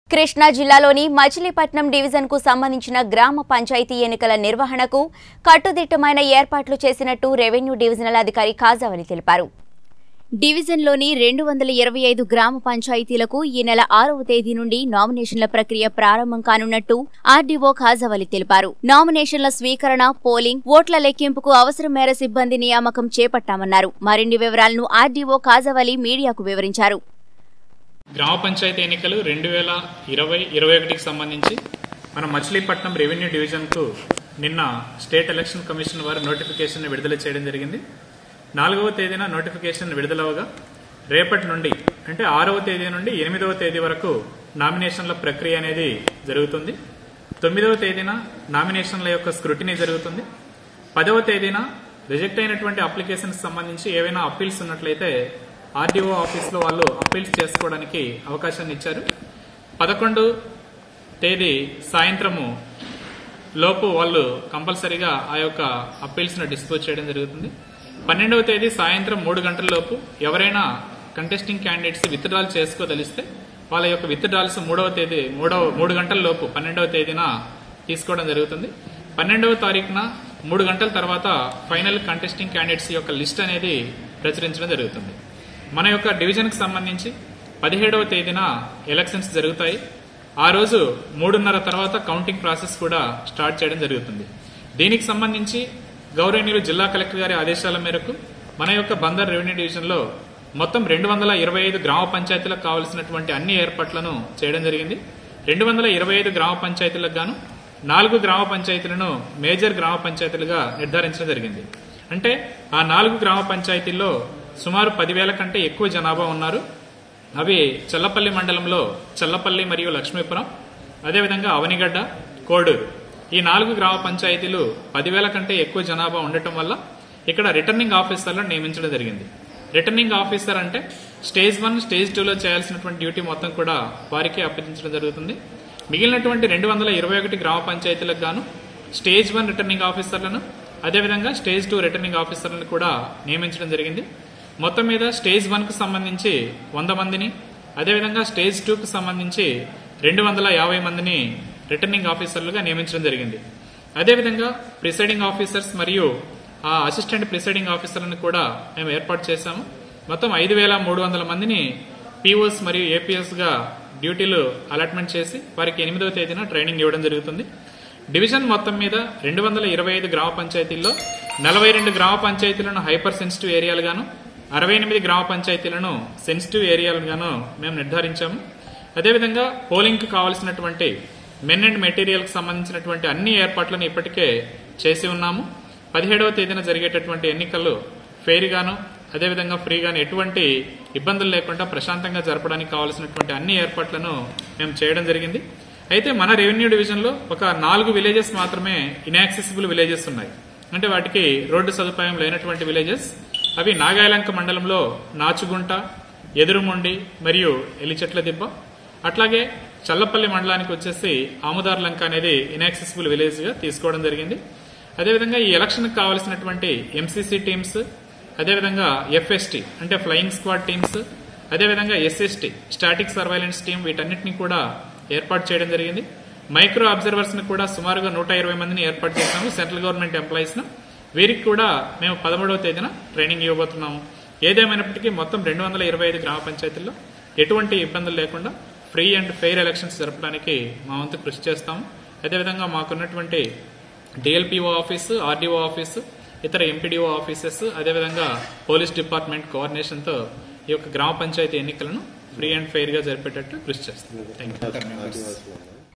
కృష్ణా జిల్లాలోని మచిలీపట్నం డివిజన్ కు సంబంధించిన గ్రామ పంచాయతీ ఎన్నికల నిర్వహణకు కట్టుదిట్టమైన ఏర్పాట్లు చేసినట్టు రెవెన్యూ డివిజనల్ అధికారి ఖాజావలి తెలిపారు డివిజన్లోని రెండు వందల ఇరవై ఐదు గ్రామ పంచాయతీలకు ఈ నెల ఆరవ తేదీ నుండి నామినేషన్ల ప్రక్రియ ప్రారంభం కానున్నట్టు ఆర్డీఓ ఖాజావలి తెలిపారు నామినేషన్ల స్వీకరణ పోలింగ్ ఓట్ల లెక్కింపుకు అవసరం మేర సిబ్బంది నియామకం చేపట్టామన్నారు మరిన్ని వివరాలను ఆర్డీఓ ఖాజావలి మీడియాకు వివరించారు గ్రామ పంచాయతీ ఎన్నికలు రెండు వేల ఇరవై ఇరవై ఒకటికి సంబంధించి మన మచిలీపట్నం రెవెన్యూ డివిజన్కు నిన్న స్టేట్ ఎలక్షన్ కమిషన్ వారు నోటిఫికేషన్ విడుదల చేయడం జరిగింది నాలుగవ తేదీన నోటిఫికేషన్ విడుదలవగా రేపటి నుండి అంటే ఆరవ తేదీ నుండి ఎనిమిదవ తేదీ వరకు నామినేషన్ల ప్రక్రియ అనేది జరుగుతుంది తొమ్మిదవ తేదీన నామినేషన్ల యొక్క స్క్రూటినీ జరుగుతుంది పదవ తేదీన రిజెక్ట్ అయినటువంటి అప్లికేషన్స్ సంబంధించి ఏవైనా అప్పీల్స్ ఉన్నట్లయితే ఆర్డీఓ ఆఫీస్లో వాళ్ళు అప్పీల్స్ చేసుకోవడానికి అవకాశాన్ని ఇచ్చారు పదకొండు తేదీ సాయంత్రము లోపు వాళ్ళు కంపల్సరీగా ఆ యొక్క అప్పీల్స్ను డిస్పోజ్ చేయడం జరుగుతుంది పన్నెండవ తేదీ సాయంత్రం మూడు గంటల లోపు ఎవరైనా కంటెస్టింగ్ క్యాండిడేట్స్ విత్డ్రాల్ చేసుకోదలిస్తే వాళ్ళ యొక్క విత్డ్రాల్స్ మూడవ తేదీ మూడవ మూడు గంటల లోపు పన్నెండవ తేదీన తీసుకోవడం జరుగుతుంది పన్నెండవ తారీఖున మూడు గంటల తర్వాత ఫైనల్ కంటెస్టింగ్ క్యాండిడేట్స్ యొక్క లిస్ట్ అనేది ప్రచురించడం జరుగుతుంది మన యొక్క డివిజన్కి సంబంధించి పదిహేడవ తేదీన ఎలక్షన్స్ జరుగుతాయి ఆ రోజు మూడున్నర తర్వాత కౌంటింగ్ ప్రాసెస్ కూడా స్టార్ట్ చేయడం జరుగుతుంది దీనికి సంబంధించి గౌరవనీయులు జిల్లా కలెక్టర్ గారి ఆదేశాల మేరకు మన యొక్క బందర్ రెవెన్యూ డివిజన్లో మొత్తం రెండు వందల ఇరవై ఐదు గ్రామ పంచాయతీలకు కావలసినటువంటి అన్ని ఏర్పాట్లను చేయడం జరిగింది రెండు వందల ఇరవై ఐదు గ్రామ పంచాయతీలకు గాను నాలుగు గ్రామ పంచాయతీలను మేజర్ గ్రామ పంచాయతీలుగా నిర్ధారించడం జరిగింది అంటే ఆ నాలుగు గ్రామ పంచాయతీల్లో సుమారు పదివేల కంటే ఎక్కువ జనాభా ఉన్నారు అవి చల్లపల్లి మండలంలో చల్లపల్లి మరియు లక్ష్మీపురం అదేవిధంగా అవనిగడ్డ కోడూరు ఈ నాలుగు గ్రామ పంచాయతీలు పదివేల కంటే ఎక్కువ జనాభా ఉండటం వల్ల ఇక్కడ రిటర్నింగ్ ఆఫీసర్లను నియమించడం జరిగింది రిటర్నింగ్ ఆఫీసర్ అంటే స్టేజ్ వన్ స్టేజ్ టూలో చేయాల్సినటువంటి డ్యూటీ మొత్తం కూడా వారికే అప్పగించడం జరుగుతుంది మిగిలినటువంటి రెండు వందల ఇరవై ఒకటి గ్రామ పంచాయతీలకు గాను స్టేజ్ వన్ రిటర్నింగ్ ఆఫీసర్లను అదేవిధంగా స్టేజ్ టూ రిటర్నింగ్ ఆఫీసర్లను కూడా నియమించడం జరిగింది మొత్తం మీద స్టేజ్ వన్ కు సంబంధించి వంద మందిని అదేవిధంగా స్టేజ్ టూ కు సంబంధించి రెండు వందల యాభై మందిని రిటర్నింగ్ ఆఫీసర్లుగా నియమించడం జరిగింది అదేవిధంగా ప్రిసైడింగ్ ఆఫీసర్స్ మరియు ఆ అసిస్టెంట్ ప్రిసైడింగ్ ఆఫీసర్లను కూడా మేము ఏర్పాటు చేశాము మొత్తం ఐదు వేల మూడు వందల మందిని పీఓస్ మరియు ఏపీఎస్ గా డ్యూటీలు అలాట్మెంట్ చేసి వారికి ఎనిమిదవ తేదీన ట్రైనింగ్ ఇవ్వడం జరుగుతుంది డివిజన్ మొత్తం మీద రెండు వందల ఇరవై ఐదు గ్రామ పంచాయతీల్లో నలభై రెండు గ్రామ పంచాయతీలను హైపర్ సెన్సిటివ్ ఏరియాలుగాను అరవై ఎనిమిది గ్రామ పంచాయతీలను సెన్సిటివ్ ఏరియాలుగాను మేము నిర్ధారించాము అదేవిధంగా పోలింగ్ కు కావాల్సినటువంటి మెన్ అండ్ మెటీరియల్ కి సంబంధించినటువంటి అన్ని ఏర్పాట్లను ఇప్పటికే చేసి ఉన్నాము పదిహేడవ తేదీన జరిగేటటువంటి ఎన్నికలు ఫెయిర్ గాను అదేవిధంగా ఫ్రీగాను ఎటువంటి ఇబ్బందులు లేకుండా ప్రశాంతంగా జరపడానికి కావాల్సినటువంటి అన్ని ఏర్పాట్లను మేము చేయడం జరిగింది అయితే మన రెవెన్యూ డివిజన్ లో ఒక నాలుగు విలేజెస్ మాత్రమే ఇన్యాక్సెసిబుల్ విలేజెస్ ఉన్నాయి అంటే వాటికి రోడ్డు సదుపాయం లేనటువంటి విలేజెస్ అవి నాగాయలంక మండలంలో నాచుగుంట ఎదురుమొండి మరియు ఎలిచెట్ల దిబ్బ అట్లాగే చల్లపల్లి మండలానికి వచ్చేసి ఆముదార్లంక అనేది ఇన్యాక్సెసిబుల్ విలేజ్ గా తీసుకోవడం జరిగింది అదేవిధంగా ఈ ఎలక్షన్ కావాల్సినటువంటి ఎంసీసీ టీమ్స్ అదేవిధంగా ఎఫ్ఎస్టీ అంటే ఫ్లయింగ్ స్క్వాడ్ టీమ్స్ అదేవిధంగా ఎస్ఎస్టీ స్టాటిక్ సర్వైలెన్స్ టీం వీటన్నిటిని కూడా ఏర్పాటు చేయడం జరిగింది మైక్రో అబ్జర్వర్స్ ని కూడా సుమారుగా నూట ఇరవై మందిని ఏర్పాటు చేశాము సెంట్రల్ గవర్నమెంట్ ఎంప్లాయీస్ ను వీరికి కూడా మేము పదమూడవ తేదీన ట్రైనింగ్ ఇవ్వబోతున్నాము ఏదేమైనప్పటికీ మొత్తం రెండు వందల ఇరవై ఐదు గ్రామ పంచాయతీల్లో ఎటువంటి ఇబ్బందులు లేకుండా ఫ్రీ అండ్ ఫెయిర్ ఎలక్షన్స్ జరపడానికి మా వంతు కృషి చేస్తాము అదేవిధంగా మాకున్నటువంటి డిఎల్పిఓ ఆఫీసు ఆర్డీఓ ఆఫీసు ఇతర ఎంపీడీఓ ఆఫీసెస్ అదేవిధంగా పోలీస్ డిపార్ట్మెంట్ కోఆర్డినేషన్తో ఈ యొక్క గ్రామ పంచాయతీ ఎన్నికలను ఫ్రీ అండ్ ఫెయిర్ గా జరిపేటట్టు కృషి చేస్తాం థ్యాంక్ యూ